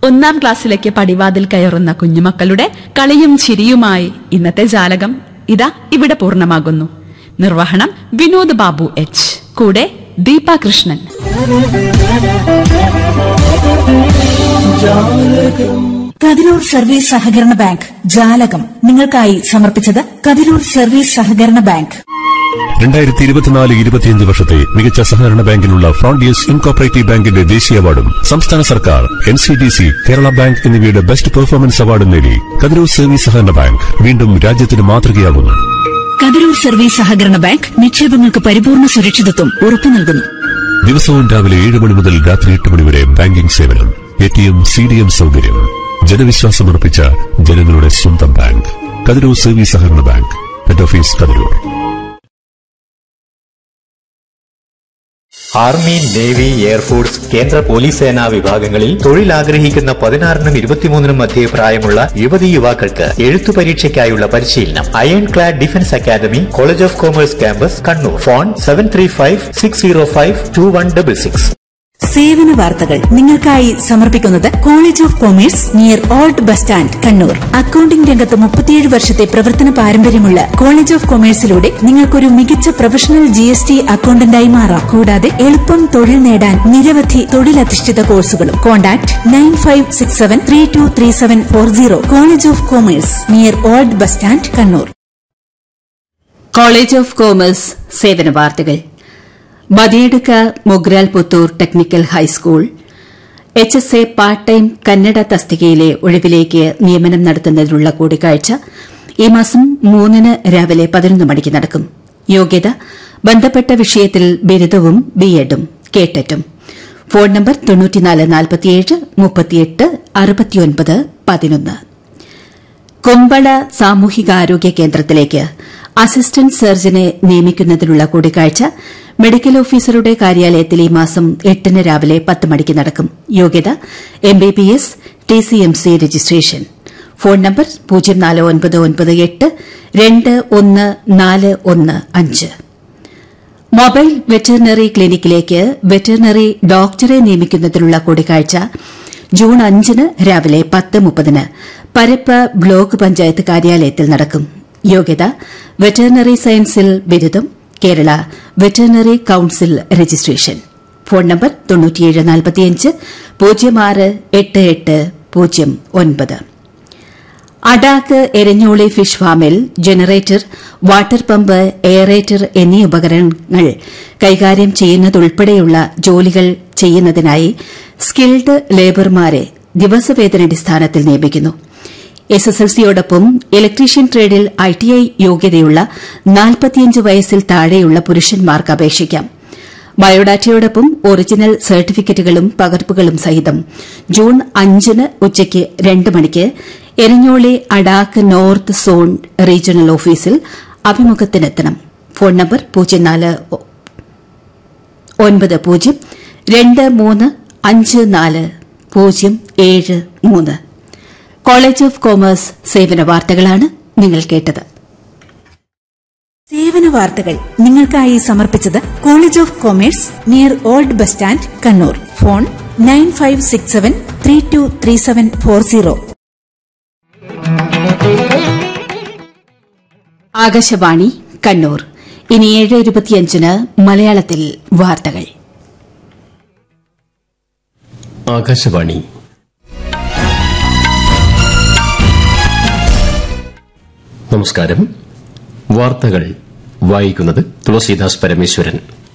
ഒന്നാം ക്ലാസ്സിലേക്ക് പടിവാതിൽ കയറുന്ന കുഞ്ഞുമക്കളുടെ കളിയും ചിരിയുമായി ഇന്നത്തെ ജാലകം ഇതാ ഇവിടെ പൂർണ്ണമാകുന്നു നിർവഹണം വിനോദ് ബാബു എച്ച് കൂടെ ദീപ കൃഷ്ണൻ കതിരൂർ സർവീസ് സഹകരണ ബാങ്ക് ജാലകം നിങ്ങൾക്കായി സമർപ്പിച്ചത് കതിരൂർ സർവീസ് സഹകരണ ബാങ്ക് രണ്ടായിരത്തി ഇരുപത്തിനാല് ഇരുപത്തിയഞ്ച് വർഷത്തെ മികച്ച സഹകരണ ബാങ്കിനുള്ള ഫ്രോണ്ടിയസ് ഇൻകോപ്പറേറ്റീവ് ബാങ്കിന്റെ ദേശീയ അവാർഡും സംസ്ഥാന സർക്കാർ N C D C Kerala bank എന്നിവയുടെ ബെസ്റ്റ് പെർഫോമൻസ് അവാർഡും നേടി കതിരൂർ സർവീസ് സഹകരണ ബാങ്ക് വീണ്ടും രാജ്യത്തിന് മാതൃകയാകുന്നു കതിരൂർ സർവീസ് സഹകരണ ബാങ്ക് നിക്ഷേപങ്ങൾക്ക് പരിപൂർണ സുരക്ഷിതത്വം ഉറപ്പു നൽകുന്നു ദിവസവും രാവിലെ ഏഴ് മണി മുതൽ രാത്രി എട്ട് മണി വരെ ബാങ്കിംഗ് സേവനം A T M C D M സൗകര്യം ജനവിശ്വാസമർപ്പിച്ച ജനങ്ങളുടെ സ്വന്തം ബാങ്ക് കതിരൂർ സർവീസ് സഹകരണ bank head office Kathirur army navy air force കേന്ദ്ര പോലീസ് സേനാ വിഭാഗങ്ങളിൽ തൊഴിൽ ആഗ്രഹിക്കുന്ന പതിനാറിനും ഇരുപത്തിമൂന്നിനും മധ്യേ പ്രായമുള്ള യുവതി യുവാക്കൾക്ക് എഴുത്തു പരീക്ഷയ്ക്കായുള്ള പരിശീലനം iron clad defence academy college of commerce campus Kannur phone seven three five six zero five two one double six സേവന വാർത്തകൾ നിങ്ങൾക്കായി സമർപ്പിക്കുന്നത് college of commerce near old bus stand Kannur accounting രംഗത്ത് മുപ്പത്തിയേഴ് വർഷത്തെ പ്രവർത്തന പാരമ്പര്യമുള്ള കോളേജ് ഓഫ് കൊമേഴ്സിലൂടെ നിങ്ങൾക്കൊരു മികച്ച പ്രൊഫഷണൽ ജി എസ് ടി അക്കൌണ്ടന്റായി മാറാം കൂടാതെ എളുപ്പം തൊഴിൽ നേടാൻ നിരവധി തൊഴിലധിഷ്ഠിത കോഴ്സുകളും contact nine five six seven three two three seven four zero college of commerce near old bus stand Kannur college of commerce സേവന വാർത്തകൾ Mathiyadukka Mogral Puthur technical high school H S A part time Kannada തസ്തികയിലെ ഒഴിവിലേക്ക് നിയമനം നടത്തുന്നതിനുള്ള കൂടിക്കാഴ്ച ഈ മാസം മൂന്നിന് രാവിലെ പതിനൊന്ന് മണിക്ക് നടക്കും യോഗ്യത ബന്ധപ്പെട്ട വിഷയത്തിൽ ബിരുദവും ബിഎഡും കേട്ടറ്റും ഫോൺ നമ്പർ തൊണ്ണൂറ്റിനാല് നാൽപ്പത്തിയേഴ് മുപ്പത്തിയെട്ട് അറുപത്തിയൊൻപത് പതിനൊന്ന് കുമ്പള സാമൂഹികാരോഗ്യ കേന്ദ്രത്തിലേക്ക് അസിസ്റ്റന്റ് സർജനെ നിയമിക്കുന്നതിനുള്ള കൂടിക്കാഴ്ച മെഡിക്കൽ ഓഫീസറുടെ കാര്യാലയത്തിൽ ഈ മാസം എട്ടിന് രാവിലെ പത്ത് മണിക്ക് നടക്കും യോഗ്യത MBBS TCMC registration phone number പൂജ്യം നാല് ഒൻപത് ഒൻപത് എട്ട് രണ്ട് ഒന്ന് നാല് ഒന്ന് അഞ്ച് മൊബൈൽ വെറ്ററിനറി ക്ലിനിക്കിലേക്ക് വെറ്ററിനറി ഡോക്ടറെ നിയമിക്കുന്നതിനുള്ള കൂടിക്കാഴ്ച ജൂൺ അഞ്ചിന് രാവിലെ പത്ത് മുപ്പതിന് പരപ്പ് ബ്ലോക്ക് പഞ്ചായത്ത് കാര്യാലയത്തിൽ നടക്കും യോഗ്യത വെറ്ററിനറി സയൻസിൽ ബിരുദം Kerala veterinary council registration phone number തൊണ്ണൂറ്റിയേഴ് നാൽപ്പത്തിയഞ്ച് പൂജ്യം ആറ് എട്ട് എട്ട് പൂജ്യം ഒൻപത് അഡാക്ക് എരഞ്ഞോളി ഫിഷ് ഫാമിൽ ജനറേറ്റർ വാട്ടർ പമ്പ് എയറേറ്റർ എന്നീ ഉപകരണങ്ങൾ കൈകാര്യം ചെയ്യുന്നതുൾപ്പെടെയുള്ള ജോലികൾ ചെയ്യുന്നതിനായി സ്കിൽഡ് ലേബർമാരെ ദിവസവേതനടിസ്ഥാനത്തിൽ നിയമിക്കുന്നു എസ് എസ് എൽ സിയോടൊപ്പം ഇലക്ട്രീഷ്യൻ ട്രേഡിൽ ഐ ടി ഐ യോഗ്യതയുള്ള നാൽപ്പത്തിയഞ്ച് വയസ്സിൽ താഴെയുള്ള പുരുഷന്മാർക്ക് അപേക്ഷിക്കാം ബയോഡാറ്റയോടൊപ്പം ഒറിജിനൽ സർട്ടിഫിക്കറ്റുകളും പകർപ്പുകളും സഹിതം ജൂൺ അഞ്ചിന് ഉച്ചയ്ക്ക് രണ്ട് മണിക്ക് Eranholi ADAK north zone regional ഓഫീസിൽ അഭിമുഖത്തിനെത്തണം ഫോൺ നമ്പർ പൂജ്യം നാല് ഒൻപത് പൂജ്യം രണ്ട് മൂന്ന് അഞ്ച് നാല് പൂജ്യം ഏഴ് മൂന്ന് കോളേജ് ഓഫ് കോമേഴ്സ് സേവന വാർത്തകളാണ് നിങ്ങൾ കേട്ടത് സേവന വാർത്തകൾ നിങ്ങൾക്കായി സമർപ്പിച്ചത് college of commerce near old bus stand Kannur phone nine five six seven three two three seven four zero Akashvani Kannur ഇനി ഏഴ് ഇരുപത്തിയഞ്ചിന് മലയാളത്തിൽ വാർത്തകൾ ആകാശവാണി നമസ്കാരം വാർത്തകൾ വായിക്കുന്നത് തുളസീദാസ് പരമേശ്വരൻ